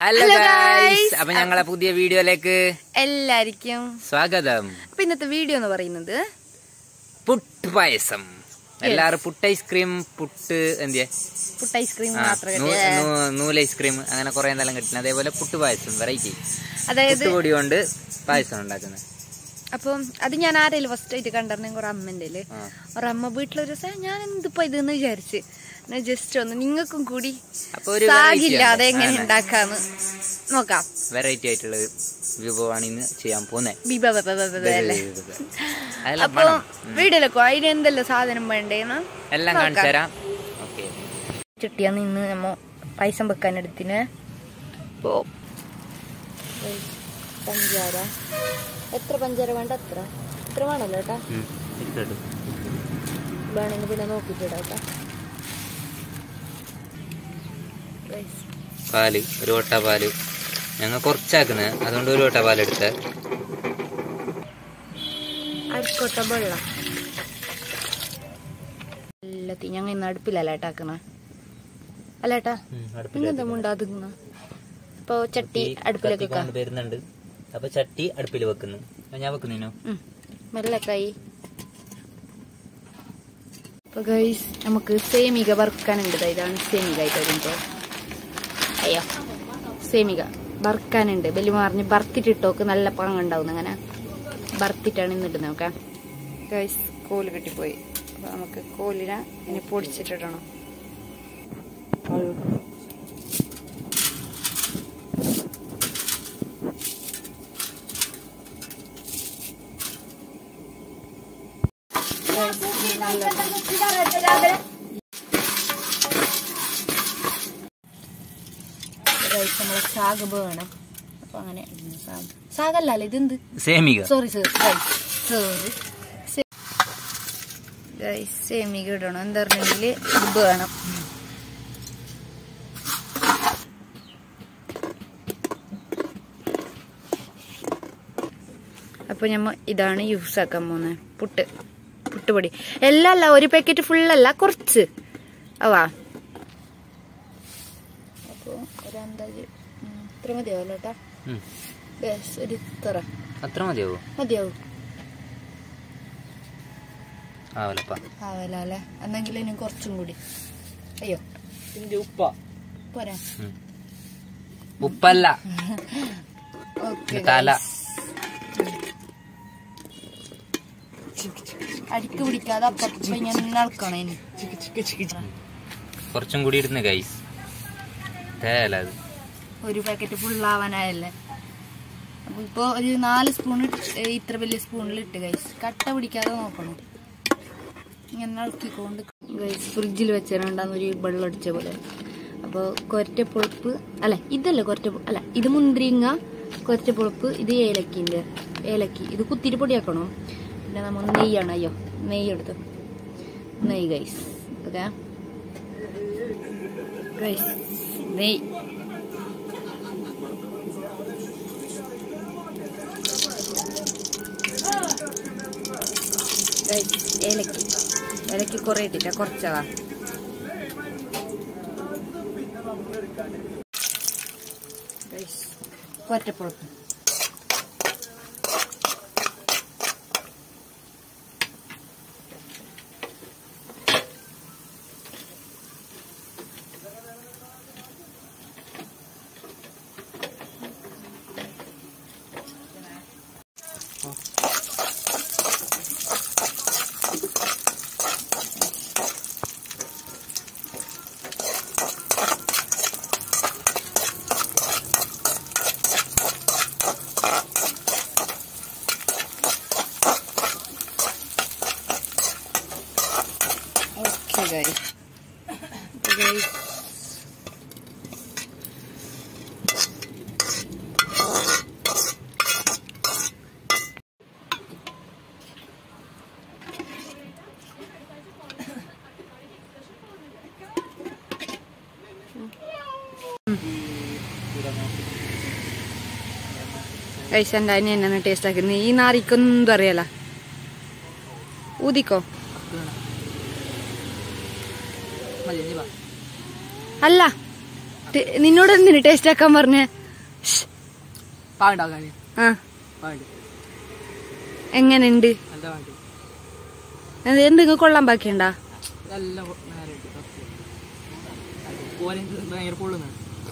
Hello Hello guys guys. അപ്പൊ ഞങ്ങളെ പുതിയ വീഡിയോയിലേക്ക് എല്ലാരിക്കും സ്വാഗതം അപ്പൊ ഇന്നത്തെ വീഡിയോ എന്ന് പറയുന്നത് പുട്ട് പായസം എല്ലാരും പുട്ട് ഐസ്ക്രീം പുട്ട് എന്തിയെ പുട്ട് ഐസ്ക്രീം ആ, മാത്രം നൂ- കിട്ടിയ നൂ- നൂല് ഐസ്ക്രീം അങ്ങനെ കുറെ എന്തെല്ലാം കിട്ടുന്നത് അതേപോലെ പുട്ട് പായസം വെറൈറ്റി അതായത് പുട്ട് പൊടി കൊണ്ട് പായസം ഉണ്ടാക്കുന്നത് അപ്പം അത് ഞാൻ ആരെങ്കിലും ഫസ്റ്റ് ആയിട്ട് കണ്ടിരുന്നെ ഒരു അമ്മന്റെ ആ. ഒരു അമ്മ വീട്ടിലൊരു ദിവസം ഞാൻ എന്തിപ്പോ ഇതെന്ന് വിചാരിച്ച് ജസ്റ്റ് ഒന്ന് നിങ്ങൾക്കും കൂടി അപ്പൊ ഒരു variety സാഗില്ലാതെ ആണ്. എങ്ങനെ ആണ്. ഉണ്ടാക്കാന്ന് നോക്കാം വെറൈറ്റി ആയിട്ടുള്ള വിഭവമാണ് ഇന്ന് ചെയ്യാൻ പോകുന്നത് ബിബ ബ ബ ബ ബ ബ അല്ലേ അതെല്ലാം അപ്പൊ വേണം വീഡിയോയിലേക്കോ അതിന് എന്തെല്ലാം സാധനം വേണ്ടേന്ന് എല്ലാം കാണിച്ചു തരാം ഓക്കെ ചുട്ടിയാണ് ഇന്ന് നമ്മ പായസം വെക്കാൻ എടുത്തിന് ഇപ്പോ പഞ്ചാര എത്ര പഞ്ചാര വേണ്ട അത്ര എത്ര വേണല്ലോ കേട്ടാ വേണമെങ്കിൽ പിന്നെ നോക്കിട്ടിടാ കേട്ടാ പാല് ഒരു ഓട്ട പാല് ഞങ്ങൾ കുറച്ചാക്കുന്നത് അതുകൊണ്ട് ഒരു ഓട്ട പാൽ എടുത്ത് അരിക്കോട്ട വെള്ളം എല്ലാത്തി ഞങ്ങൾ ഇന്ന് അടുപ്പിലല്ല ഏട്ടാക്കണ അല്ല ഏട്ടാ ഇങ്ങനത്തെ മുണ്ടാതുങ്ങ ഇപ്പൊ ചട്ടി അടുപ്പിലേക്ക് വെക്കാം വരുന്നുണ്ട് അപ്പൊ ചട്ടി അടുപ്പിൽ വെക്കുന്നു ഞാൻ വെക്കുന്നതിനോ ഉം. മെല്ലക്കായി അപ്പൊ ഗൈസ് നമുക്ക് സേമിക വറുക്കാനുണ്ട് ദാ ഇതാണ് സേമിക ആയിട്ട് വരുമ്പോ അയ്യോ സേമിക വറുക്കാനുണ്ട് ബലി മറിഞ്ഞ് വറുത്തിട്ടിട്ടോക്ക് നല്ല പങ്ങുണ്ടാവും അങ്ങനെ വറുത്തിട്ടാണ് ഇന്നിടുന്നത് നോക്കാം ഗൈസ് കോല് കിട്ടിപ്പോയി അപ്പൊ നമുക്ക് കോലിനെ ഇനി പൊടിച്ചിട്ടിടണം ഗൈസ് നമ്മളെ ശാഖ വേണം അപ്പൊ അങ്ങനെ ശാഖല്ലല്ലേ ഇതെന്ത് സേമിക സോറി സോറി സോറി ഗൈസ് സേമിക ഇടണം എന്താ പറഞ്ഞെങ്കിൽ ഇത് വേണം അപ്പൊ ഞമ്മ ഇതാണ് യൂസ് ആക്കാൻ പോകുന്നത് പുട്ട് പുട്ടുപൊടി എല്ലാം അല്ല ഒരു പാക്കറ്റ് ഫുള്ളല്ല കുറച്ച് അവാ അപ്പൊ ഒരു അന്താജ് ഉം, ഇത്ര മതിയാവല്ലോ കേട്ടാ ഉം. Yes, ഒരു ഇത്ര അത്ര മതിയാവോ മതിയാവും ആവലപ്പ ആവല അല്ലേ എന്നെങ്കിലും ഇനി കുറച്ചും കൂടി അയ്യോ ഉപ്പ പോരാ ഉപ്പല്ല ഓക്കെ തല. അടിക്ക് പിടിക്കാതെ അപ്പൊ ഞാൻ നടക്കണം ഇനി കുറച്ചും കൂടി ഇടുന്നു ഗൈസ് തേല അത് ഒരു പാക്കറ്റ് ഫുള്ളാവാനായല്ലേ അപ്പൊ ഇപ്പൊ ഒരു നാല് സ്പൂൺ ഇത്ര വലിയ സ്പൂണിൽ ഇട്ട് ഗൈസ് കട്ട പിടിക്കാതെ നോക്കണം ഇങ്ങനെ ഇളക്കിക്കൊണ്ട് ഗൈസ് ഫ്രിഡ്ജിൽ വെച്ചിട്ടുണ്ടാകുന്ന ഒരു വെള്ളം അടിച്ച പോലെ അപ്പോൾ കൊരറ്റപ്പുളപ്പ് അല്ല ഇതല്ല കൊരറ്റ അല്ല ഇത് മുന്തിരിങ്ങ കൊരറ്റപ്പുളപ്പ് ഇത് ഏലക്കിൻ്റെ ഏലക്കി ഇത് കുത്തിരി പൊടിയാക്കണം പിന്നെ നമ്മൾ നെയ്യാണ് അയ്യോ നെയ്യ് എടുത്ത് നെയ്യ് ഗൈസ് ഓക്കെ ഗൈസ് നെയ്യ് ഗൈസ് ഏലക്കി ഏലക്കി കുറേ ഇട്ടില്ല കുറച്ചതാ ഗൈസ് കൊറ്റപ്പുളത്ത് ഓക്കെ ഗൈസ് ഗൈസ് ഗൈസ് എൻ്റെ അനിയൻ എന്നാണ് ടേസ്റ്റ് ആക്കുന്നത് ഈ നാറിക്കൊന്നും അറിയാല ഊതിക്കോ അല്ല ടെ- നിന്നോട് എന്തിനു ടേസ്റ്റ് ആക്കാൻ പറഞ്ഞ പാണ്ടാക്കാന് ആ പാണ്ട് എങ്ങനെയുണ്ട് നല്ല പാണ്ട് അത് എന്തെങ്കിലും കൊള്ളാൻ ബാക്കിയുണ്ടാ നല്ല നേരെ പോലെ ഭയങ്കര പൊള്ളുന്ന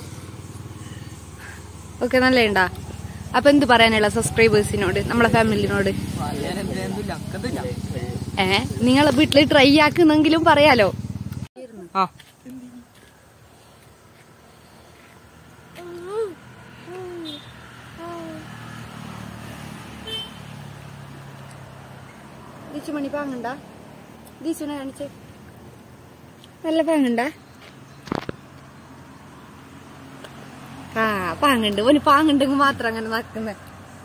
ഓക്കെ നല്ലുണ്ടാ അപ്പൊ എന്ത് പറയാനുള്ള സബ്സ്ക്രൈബേഴ്സിനോട് നമ്മളെ ഫാമിലിനോട് പറയാൻ എന്തെന്തില്ല എന്തില്ല ഏ നിങ്ങളെ വീട്ടില് ട്രൈ ആക്കുന്നെങ്കിലും പറയാലോ ആ മണി പാങ്ങണ്ട ദീസുനെ കാണിച്ചേ നല്ല പാങ്ങണ്ട ആ പാങ്ങുണ്ട് ഓന് പാങ്ങുണ്ടെങ്കിൽ മാത്രം അങ്ങനെ നടക്കുന്നത്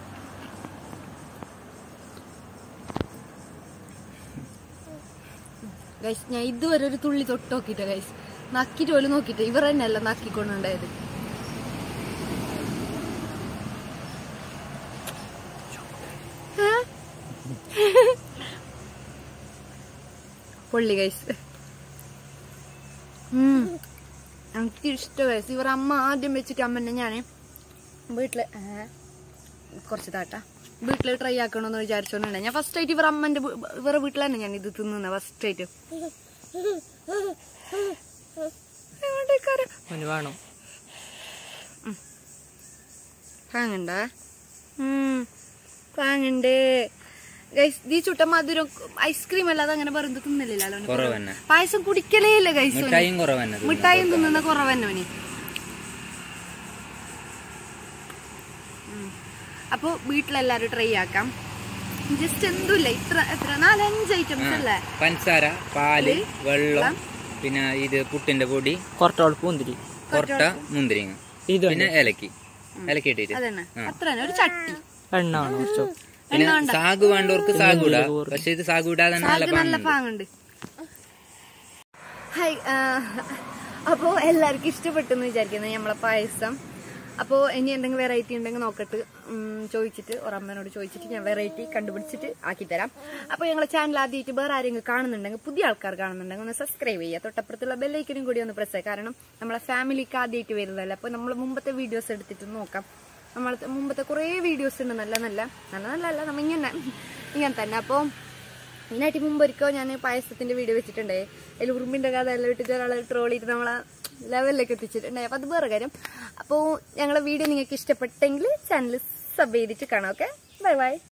ഗൈസ് ഞാൻ ഇതുവരെ ഒരു തുള്ളി തൊട്ട് നോക്കിട്ട് ഗൈസ് നക്കിട്ട് പോലും നോക്കിട്ട് ഇവർ തന്നെയല്ല നക്കിക്കൊണ്ടുണ്ടായത് ആ? പൊള്ളി ഗൈസ് എനിക്ക് ഇഷ്ടം ഗൈസ് ഇവർ അമ്മ ആദ്യം വെച്ചിട്ട് അമ്മനെ ഞാൻ വീട്ടില് ഏ, കുറച്ച് താട്ടാ വീട്ടില് ട്രൈ ആക്കണമെന്ന് വിചാരിച്ചോണ്ടാണ് ഞാൻ ഫസ്റ്റ് ആയിട്ട് ഇവർ അമ്മന്റെ വീ- ഇവരുടെ വീട്ടിൽ തന്നെ ഞാൻ ഇത് തിന്നുന്നത് ഫസ്റ്റ് ആയിട്ട് എങ്ങോട്ടേക്കാരം അവന് വേണം പാങ്ങണ്ട പാങ്ങണ്ട് ഗൈസ് ഈ ചുട്ട മധുരം ഐസ്ക്രീം അല്ലാതെ അങ്ങനെ വെറുതെ തിന്നില്ലല്ലോ കുറവ് തന്നെ പായസം കുടിക്കലേ ഇല്ല ഗൈസ് മിഠായിയും കുറവ് തന്നെ തിന്നുന്നത്. മിഠായും തിന്നുന്ന കുറവന്നെ അവന് അപ്പൊ വീട്ടിലെല്ലാരും ട്രൈ ആക്കാം ജസ്റ്റ് എന്തുമില്ല ഇത്ര എത്ര നാലഞ്ച് ഐറ്റംസ് അല്ലേ പഞ്ചസാര പാല് വെള്ളം പിന്നെ ഇത് പുട്ടിന്റെ പൊടി കുറച്ചോൾ പൂന്തിരി കൊട്ട മുന്തിരിങ്ങ ഇത് പിന്നെ ഏലക്കി ഏലക്കി ഇട്ടിട്ട് അതന്നെ അത്ര തന്നെ ഒരു ചട്ടി എണ്ണ വേണം കുറച്ചോ പിന്നെ സാഗു വേണ്ടവർക്ക് സാഗു ഇടാം പക്ഷെ ഇത് സാഗു ഇടാതെ തന്നെ നല്ല സാഗ് നല്ല പാങ്ങുണ്ട് പാങ്ങുണ്ട് ഹായ് അപ്പോൾ എല്ലാവർക്കും ഇഷ്ടപ്പെട്ടെന്ന് വിചാരിക്കുന്നത് നമ്മളെ പായസം അപ്പോൾ ഇനി എന്തെങ്കിലും വെറൈറ്റി ഉണ്ടെങ്കിൽ നോക്കട്ട് ഉം, ചോദിച്ചിട്ട് ഒരമ്മനോട് ചോദിച്ചിട്ട് ഞാൻ വെറൈറ്റി കണ്ടുപിടിച്ചിട്ട് ആക്കിത്തരാം അപ്പോൾ ഞങ്ങളെ ചാനൽ ആദ്യമായിട്ട് വേറെ ആരെങ്കിലും കാണുന്നുണ്ടെങ്കിൽ പുതിയ ആൾക്കാർ കാണുന്നുണ്ടെങ്കിൽ ഒന്ന് സബ്സ്ക്രൈബ് ചെയ്യുക തൊട്ടപ്പുറത്തുള്ള ബെല്ലൈക്കനും കൂടി ഒന്ന് പ്രസ് ചെയ്യുക കാരണം നമ്മളെ ഫാമിലിക്ക് ആദ്യമായിട്ട് വരുന്നതല്ല അപ്പോൾ നമ്മൾ മുമ്പത്തെ വീഡിയോസ് എടുത്തിട്ട് നോക്കാം നമ്മളത്തെ മുമ്പത്തെ കുറേ വീഡിയോസ് ഉണ്ട് നല്ല നല്ല നല്ല നല്ല അല്ല നമ്മ ഇങ്ങനെ ഇങ്ങനെ തന്നെ അപ്പോൾ ഇതിനായിട്ട് മുമ്പ് ഒരിക്കൽ ഞാൻ പായസത്തിന്റെ വീഡിയോ വെച്ചിട്ടുണ്ടേ അതിൽ ഉറുമ്പിന്റെ കഥ എല്ലാം ഇട്ടിട്ട് ഒരാളെ ട്രോൾ ചെയ്ത് നമ്മളെ ലെവലിലേക്ക് എത്തിച്ചിട്ടുണ്ടായി അപ്പൊ അത് വേറെ കാര്യം അപ്പോൾ ഞങ്ങളെ വീഡിയോ നിങ്ങൾക്ക് ഇഷ്ടപ്പെട്ടെങ്കിൽ ചാനൽ സബ് ചെയ്തിട്ട് കാണാം ഓക്കെ ബൈ ബൈ